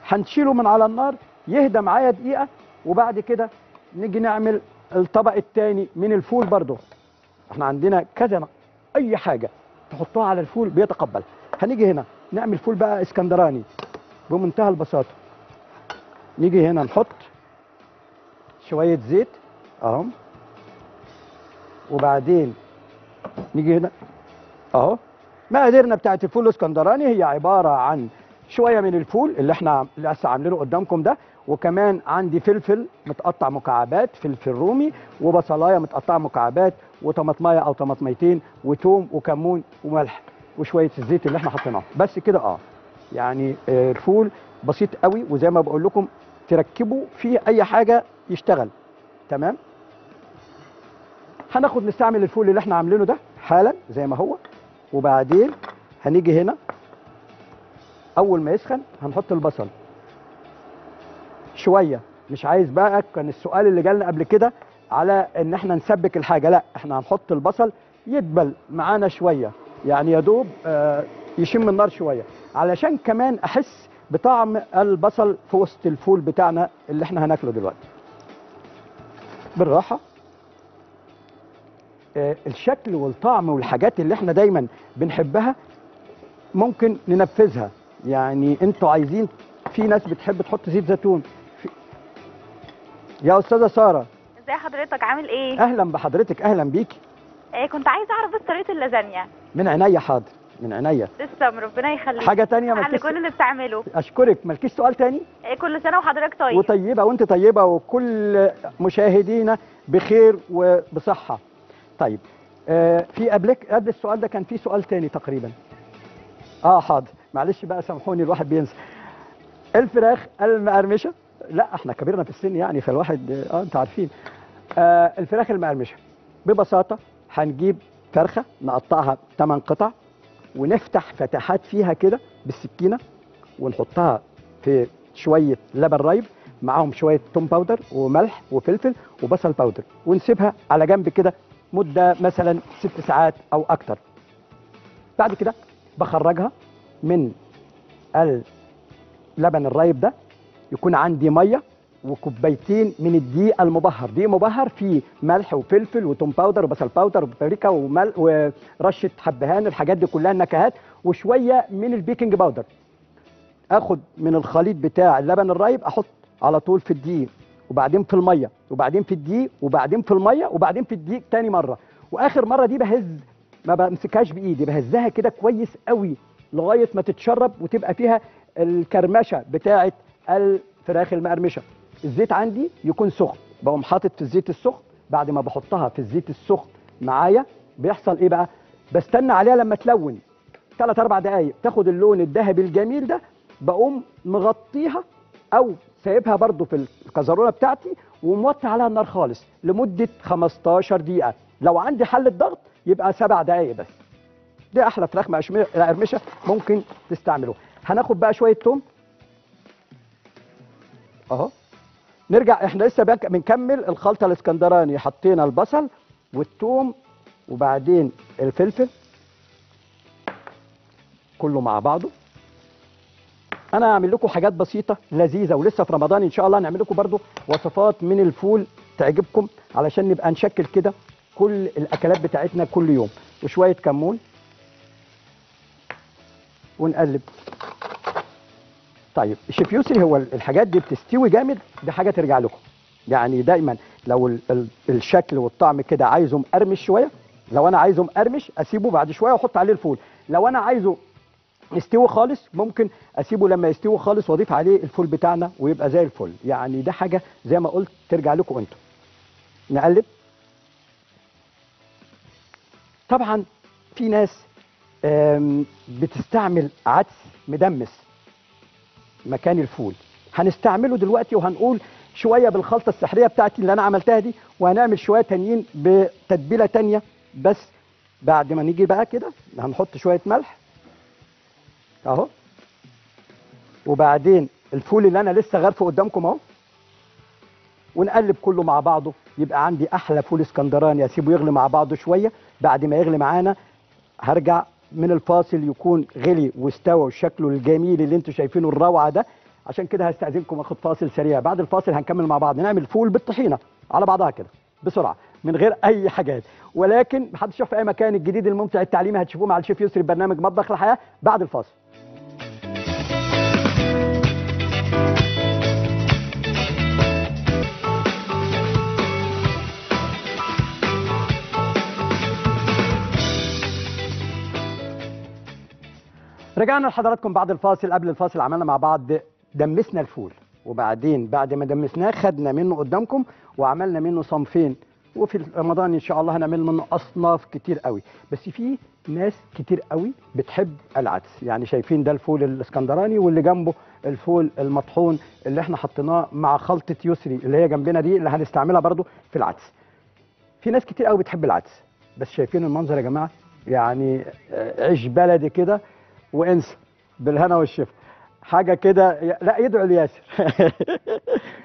هنشيله من على النار يهدى معايا دقيقه وبعد كده نيجي نعمل الطبق الثاني من الفول برضه احنا عندنا كذا نوع. اي حاجه تحطوها على الفول بيتقبل هنيجي هنا نعمل فول بقى اسكندراني بمنتهى البساطه نيجي هنا نحط شويه زيت اهو وبعدين نيجي هنا اهو مقاديرنا بتاعت الفول الاسكندراني هي عباره عن شويه من الفول اللي احنا لسه عاملينه قدامكم ده وكمان عندي فلفل متقطع مكعبات فلفل رومي وبصلايه متقطعه مكعبات وطماطمايه او طماطميتين وتوم وكمون وملح وشويه الزيت اللي احنا حطيناه بس كده اه يعني آه، الفول بسيط قوي وزي ما بقول لكم تركبوا فيه اي حاجه يشتغل تمام هناخد نستعمل الفول اللي احنا عاملينه ده حالا زي ما هو وبعدين هنيجي هنا اول ما يسخن هنحط البصل شويه مش عايز بقى كان السؤال اللي جالنا قبل كده على ان احنا نسبك الحاجه لا احنا هنحط البصل يدبل معانا شويه يعني يا دوب آه، يشم النار شويه علشان كمان احس بطعم البصل في وسط الفول بتاعنا اللي احنا هناكله دلوقتي بالراحه آه، الشكل والطعم والحاجات اللي احنا دايما بنحبها ممكن ننفذها يعني انتوا عايزين في ناس بتحب تحط زيت زيتون في... يا استاذه ساره ازي حضرتك عامل ايه؟ اهلا بحضرتك اهلا بيكي آه كنت عايزه اعرف بس طريقه اللازانيا من عينيا حاضر من عينيا تسلم ربنا يخليك حاجه تانية على مالكيش كل اللي بتعمله اشكرك مالكيش سؤال تاني آه كل سنه وحضرتك طيب وطيبه وانت طيبه وكل مشاهدينا بخير وبصحه طيب آه في قبلك قبل السؤال ده كان في سؤال تاني تقريبا اه حاضر معلش بقى سامحوني الواحد بينسى الفراخ المقرمشه لا احنا كبرنا في السن يعني فالواحد اه انتوا عارفين آه الفراخ المقرمشه ببساطه هنجيب فرخه نقطعها 8 قطع ونفتح فتحات فيها كده بالسكينه ونحطها في شويه لبن رايب معاهم شويه توم باودر وملح وفلفل وبصل باودر ونسيبها على جنب كده مده مثلا ست ساعات او اكتر بعد كده بخرجها من اللبن الرايب ده يكون عندي ميه وكوبايتين من الدقيق المبهر دقيق مبهر فيه ملح وفلفل وتوم باودر وبصل باودر وبابريكا ومل ورشه حبهان الحاجات دي كلها النكهات وشويه من البيكنج باودر اخد من الخليط بتاع اللبن الرايب احط على طول في الدقيق وبعدين في الميه وبعدين في الدقيق وبعدين في الميه وبعدين في الدقيق تاني مره واخر مره دي بهز ما بمسكهاش بايدي بهزها كده كويس قوي لغايه ما تتشرب وتبقى فيها الكرمشه بتاعه الفراخ المقرمشه الزيت عندي يكون سخن بقوم حاطط في الزيت السخن بعد ما بحطها في الزيت السخن معايا بيحصل ايه بقى بستنى عليها لما تلون ثلاث اربع دقايق تاخد اللون الذهبي الجميل ده بقوم مغطيها او سايبها برضو في الكزرونه بتاعتي وموطي عليها النار خالص لمده 15 دقيقه لو عندي حله ضغط يبقى سبع دقايق بس دي احلى فراخ مقشمية- مقرمشه ممكن تستعملوها هناخد بقى شويه توم اهو نرجع احنا لسه بنك- بنكمل الخلطه الاسكندراني حطينا البصل والثوم وبعدين الفلفل كله مع بعضه انا هعمل لكم حاجات بسيطه لذيذه ولسه في رمضان ان شاء الله هنعمل لكم برضو وصفات من الفول تعجبكم علشان نبقى نشكل كده كل الاكلات بتاعتنا كل يوم وشويه كمون ونقلب طيب شيف يسري هو الحاجات دي بتستوي جامد دي حاجه ترجع لكم يعني دايما لو ال ال الشكل والطعم كده عايزه مقرمش شويه لو انا عايزه مقرمش اسيبه بعد شويه واحط عليه الفول لو انا عايزه يستوي خالص ممكن اسيبه لما يستوي خالص واضيف عليه الفول بتاعنا ويبقى زي الفل يعني ده حاجه زي ما قلت ترجع لكم انتم نقلب طبعا في ناس آم، بتستعمل عدس مدمس مكان الفول هنستعمله دلوقتي وهنقول شويه بالخلطه السحريه بتاعتي اللي انا عملتها دي وهنعمل شويه تانيين بتتبيله تانيه بس بعد ما نيجي بقى كده هنحط شويه ملح اهو وبعدين الفول اللي انا لسه غارفه قدامكم اهو ونقلب كله مع بعضه يبقى عندي احلى فول اسكندراني اسيبه يغلي مع بعضه شويه بعد ما يغلي معانا هرجع من الفاصل يكون غلي واستوى وشكله الجميل اللي انتوا شايفينه الروعه ده عشان كده هستاذنكم اخد فاصل سريع بعد الفاصل هنكمل مع بعض نعمل فول بالطحينه على بعضها كده بسرعه من غير اي حاجات ولكن محدش يشوف في اي مكان الجديد الممتع التعليمي هتشوفوه مع الشيف يسري برنامج مطبخ الحياه بعد الفاصل رجعنا لحضراتكم بعد الفاصل قبل الفاصل عملنا مع بعض دمسنا الفول وبعدين بعد ما دمسناه خدنا منه قدامكم وعملنا منه صنفين وفي رمضان ان شاء الله هنعمل منه اصناف كتير قوي بس في ناس كتير قوي بتحب العدس يعني شايفين ده الفول الاسكندراني واللي جنبه الفول المطحون اللي احنا حطيناه مع خلطه يسري اللي هي جنبنا دي اللي هنستعملها برضو في العدس في ناس كتير قوي بتحب العدس بس شايفين المنظر يا جماعه يعني آه، عيش بلدي كده وانسى بالهنا والشفا حاجه كده لا يدعو لياسر